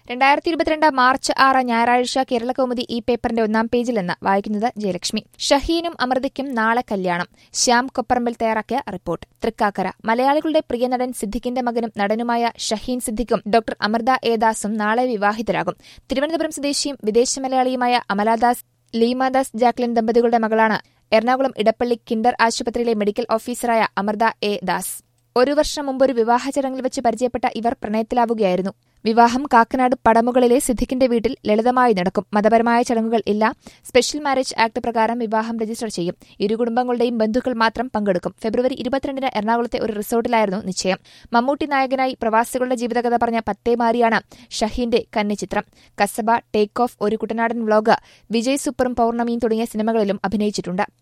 രണ്ടായിരത്തി ഇരുപത്തിരണ്ട് മാർച്ച് ആറ് ഞായറാഴ്ച കേരളകൗമുദി ഈ പേപ്പറിന്റെ ഒന്നാം പേജിൽ നിന്ന് വായിക്കുന്നത് ജയലക്ഷ്മി ഷഹീനും അമൃതയ്ക്കും നാളെ കല്യാണം ശ്യാം കൊപ്പറമ്പിൽ തയ്യാറാക്കിയ റിപ്പോർട്ട് തൃക്കാക്കര മലയാളികളുടെ പ്രിയ നടൻ സിദ്ദിഖിന്റെ മകനും നടനുമായ ഷഹീൻ സിദ്ദിഖും ഡോക്ടർ അമൃത ഏദാസും നാളെ വിവാഹിതരാകും തിരുവനന്തപുരം സ്വദേശിയും വിദേശ മലയാളിയുമായ അമലാദാസ് ലീമാദാസ് ജാക്ലിൻ ദമ്പതികളുടെ മകളാണ് എറണാകുളം ഇടപ്പള്ളി കിൻഡർ ആശുപത്രിയിലെ മെഡിക്കൽ ഓഫീസറായ അമൃത എ ദാസ് ഒരു വർഷം മുമ്പ് ഒരു വിവാഹ ചടങ്ങിൽ വെച്ച് പരിചയപ്പെട്ട ഇവർ പ്രണയത്തിലാവുകയായിരുന്നു വിവാഹം കാക്കനാട് പടമുകളിലെ സിദ്ദിഖിന്റെ വീട്ടിൽ ലളിതമായി നടക്കും മതപരമായ ചടങ്ങുകൾ ഇല്ല സ്പെഷ്യൽ മാരേജ് ആക്ട് പ്രകാരം വിവാഹം രജിസ്റ്റർ ചെയ്യും ഇരു കുടുംബങ്ങളുടെയും ബന്ധുക്കൾ മാത്രം പങ്കെടുക്കും ഫെബ്രുവരി ഇരുപത്തിരണ്ടിന് എറണാകുളത്തെ ഒരു റിസോർട്ടിലായിരുന്നു നിശ്ചയം മമ്മൂട്ടി നായകനായി പ്രവാസികളുടെ ജീവിതകഥ പറഞ്ഞ പത്തേമാരിയാണ് ഷഹീന്റെ കന്നിച്ചിത്രം കസബ ടേക്ക് ഓഫ് ഒരു കുട്ടനാടൻ വ്ലോഗ് വിജയ് സൂപ്പറും പൌർണമിയും തുടങ്ങിയ സിനിമകളിലും അഭിനയിച്ചിട്ടുണ്ട്